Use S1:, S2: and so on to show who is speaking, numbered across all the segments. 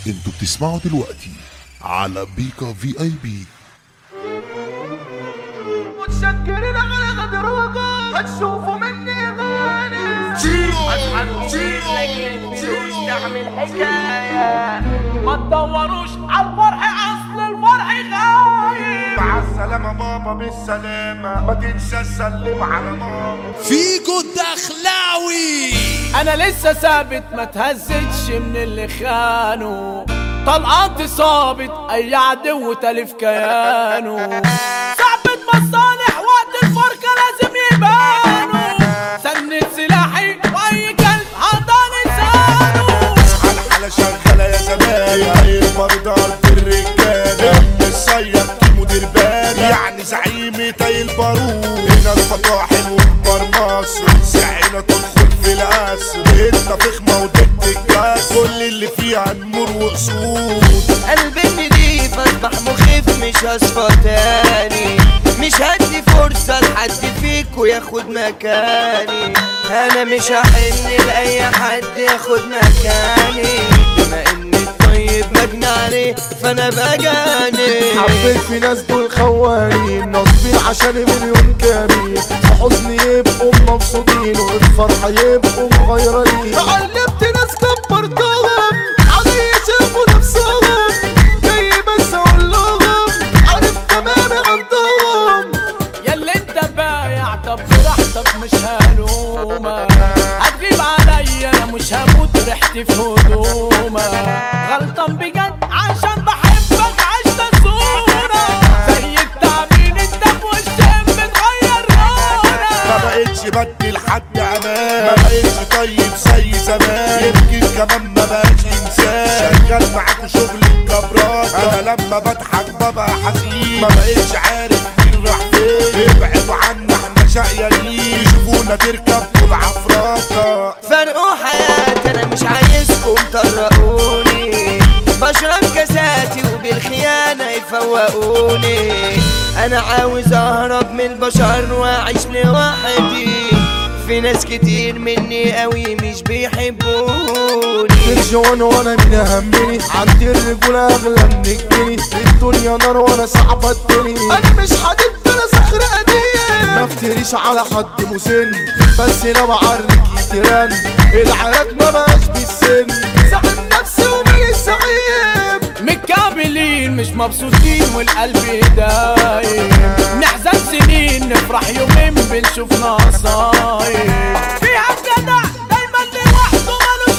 S1: انتوا بتسمعوا دلوقتي على بيكا في اي بي
S2: متشكرين على غدركم هتشوفوا مني غانم اصحى كتير لاجل الفلوس تعمل حكايه ما تدوروش على الفرح اصل الفرح غايب
S3: مع السلامة بابا بالسلامة ما تنسى تسلم على ماما
S4: فيجو الدخلاوي
S2: انا لسه ثابت ما تهزتش من اللي خانوا طلقات صابت اي عدو تلف كيانه صعبة مصالح وقت الفرقة لازم يبانوا سند سلاحي واي كلب هضان لسانه
S3: الحالة شغالة يا زمان المرضى قلب الرجالة الصياد مدير بال يعني زعيم تاي البارود هنا الفطاحل وكبار مصر سعينا تدخل في القصر هنا فخمة ودت الكاس كل اللي فيها نمور واسود
S5: قلبي نضيف اصبح مخيف مش هصفى تاني مش هدي فرصة لحد فيكو ياخد مكاني انا مش هحن لاي حد ياخد مكاني بما اني الطيب مجني عليه فانا بجاني
S6: حبيت في ناس دول خوانين ناصبين عشان مليون كريم في حزن يبقوا مبسوطين وفي فرحة يبقوا مغيرين علمت ناس كبرتهم علي شافوا نفسهم جاي بس اقول لهم عارف تمام عندهم
S2: ياللي انت بايع طب براحتك مش هلومك هتغيب عليا انا مش هموت ريحتي في هدومك غلطان بجد عشان بحبك عشت صورة زي التعبين انت في وشين بتغير
S3: ما
S2: لونك
S3: بقتش بدي لحد امان ما بقتش طيب زي زمان يمكن كمان ما بقاش انسان شغال معاكوا شغل الجبرات انا لما بضحك ببقى حزين ما بقتش عارف مين راح فين ابعدوا عنا احنا شقيانين يشوفونا تركب طول عفراته
S5: فرقوا حياتي انا مش عايزكم تطرقوني بشرب كاساتي وبالخيانة يفوقوني انا عاوز اهرب من البشر واعيش لوحدي في ناس كتير مني قوي مش بيحبوني
S6: ترجعون وانا من همني عندي الرجولة اغلى من الجنيه الدنيا نار وانا صعبة الدنيا انا مش حديد انا صخر قديم ما افتريش على حد مسن بس لو بعرك يترن العراك ما بقاش بالسن زعل نفسي ومالي سعيد
S2: متكابلين مش مبسوطين والقلب دايم نحزن سنين نفرح يومين بنشوف نصايب فيها الجدع دايما لوحده ملوش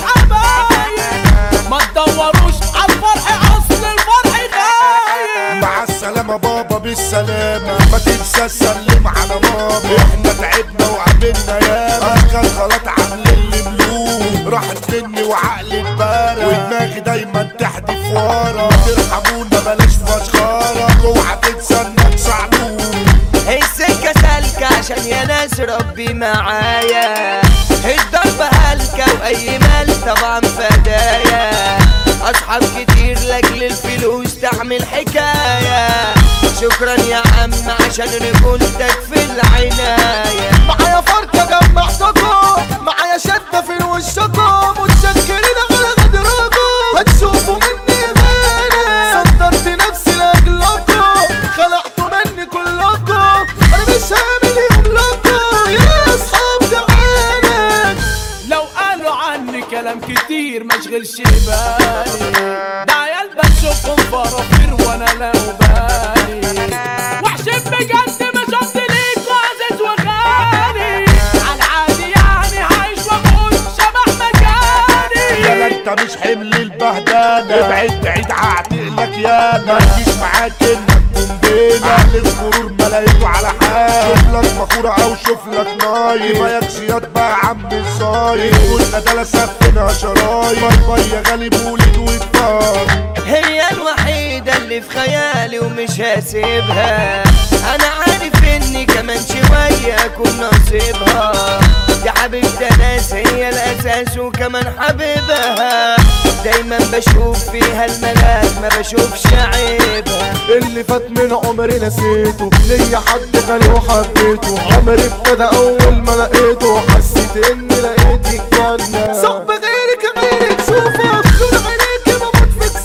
S2: حبايب ما تدوروش على الفرح اصل الفرح غايب
S3: مع السلامة بابا بالسلامة ما تنسى تسلم على ماما احنا تعبنا وعملنا ياما كان غلط عامل اللي ملوم راحت مني وعقلي اتبارى ودماغي دايما تحدف ورا ترحمونا بلاش فشخارة اوعى تنسى انك صعلوم
S5: السكة سالكة عشان يا ناس ربي معايا الضربة هلكة وأي مال طبعا فدايا أصحاب كتير لأجل الفلوس تعمل حكاية شكرا يا عم عشان رجولتك في العناية
S6: معايا فرقة جمعتكم معايا شدة في وشكم متشكرين على غدركم هتشوفوا مني غيري صدرت نفسي لاجلكم خلعتوا مني كلكم انا مش هعمل يوم لكم يا اصحاب جعانك
S2: لو قالوا عني كلام كتير ما اشغلش بالي ده عيال بشوفهم فرافير وانا لا بالي وحشين بجد مش قصدي ليك وعزيز وغالي عالعادي يعني عايش واقول شبح
S3: يا
S2: مكاني
S3: انت مش حمل البهدلة ابعد بعيد هعتقلك يا ما تجيش معاك انك قنبلة اهل الغرور ما لقيته على حال شوف لك مخورة او شوف لك نايم ما يكشيات بقى يا عم الصايم قلنا ده لا سفنا شرايط باي باي يا غالي مولد واتفاق
S5: هي الوحيدة اللي في خيالي ومش هسيبها أنا عارف إني كمان شوية أكون نصيبها يا حبيبتي ناس هي الأساس وكمان حبيبها دايما بشوف فيها الملاك ما بشوفش عيبها
S6: اللي فات من عمري نسيته ليا حد غالي وحبيته عمري ابتدى اول ما لقيته حسيت اني لقيت الجنة صعب غيرك غيرك شوفك دول عينيك بموت في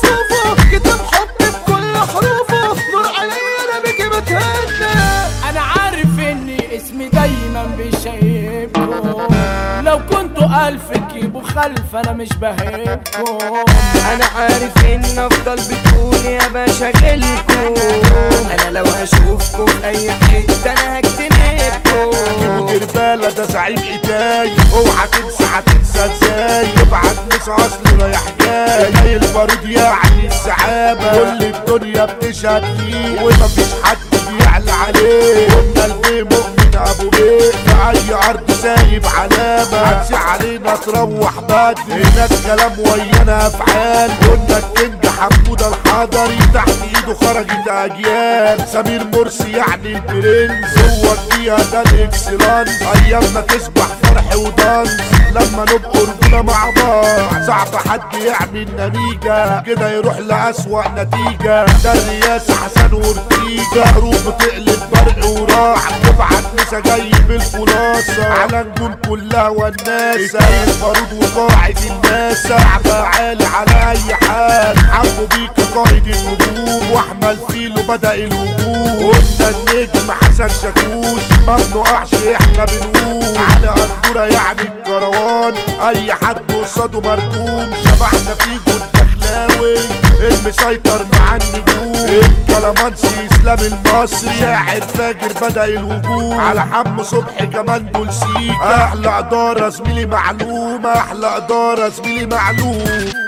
S2: خلف انا مش بهيبكم
S5: انا عارف ان افضل بتقول يا باشا غلكم انا لو هشوفكم في اي حته انا هجتنبكم
S3: مدير بالة ده زعيم ايداي اوعى تنسى هتنسى ازاي ابعت مش اصل رايح جاي زي البارود يعني السحابة كل الدنيا بتشهد ليه ومفيش حد بيعلى عليه قلنا البيه مؤمن ابو بيه في اي ارض سايب علامة هتسي علينا تروح بدري هناك كلام ويانا افعال قلنا الكينج حمودة الحضري تحت ايده خرجت اجيال سمير مرسي يعني البرنس هو فيها ده الاكسلانس ايامنا تسبح فرح ودانس لما نبقى رجولة مع بعض صعب حد يعمل نتيجة كده يروح لأسوأ نتيجة ده الرئاسة حسن وارتيجة حروب بتقلب برق وراح تبعت نسا جاي بالخلاصة على نجوم كلها والناسة البارود وقاعد الناس شعب عالي على أي حال حبوا بيك قائد النجوم واحمل فيلو بدأ الهجوم قلنا النجم حسن شاكوش ما بنقعش احنا بنقوم على قدورة يعني الكروان اي حد قصاده مركوم شبحنا فيه جود دخلاوي المسيطر مع النجوم الكلامانسي اسلام المصري شاعر فاجر بدأ الهجوم على حم صبحي كمان دول سيكا احلى ادارة زميلي معلومة احلى ادارة زميلي معلوم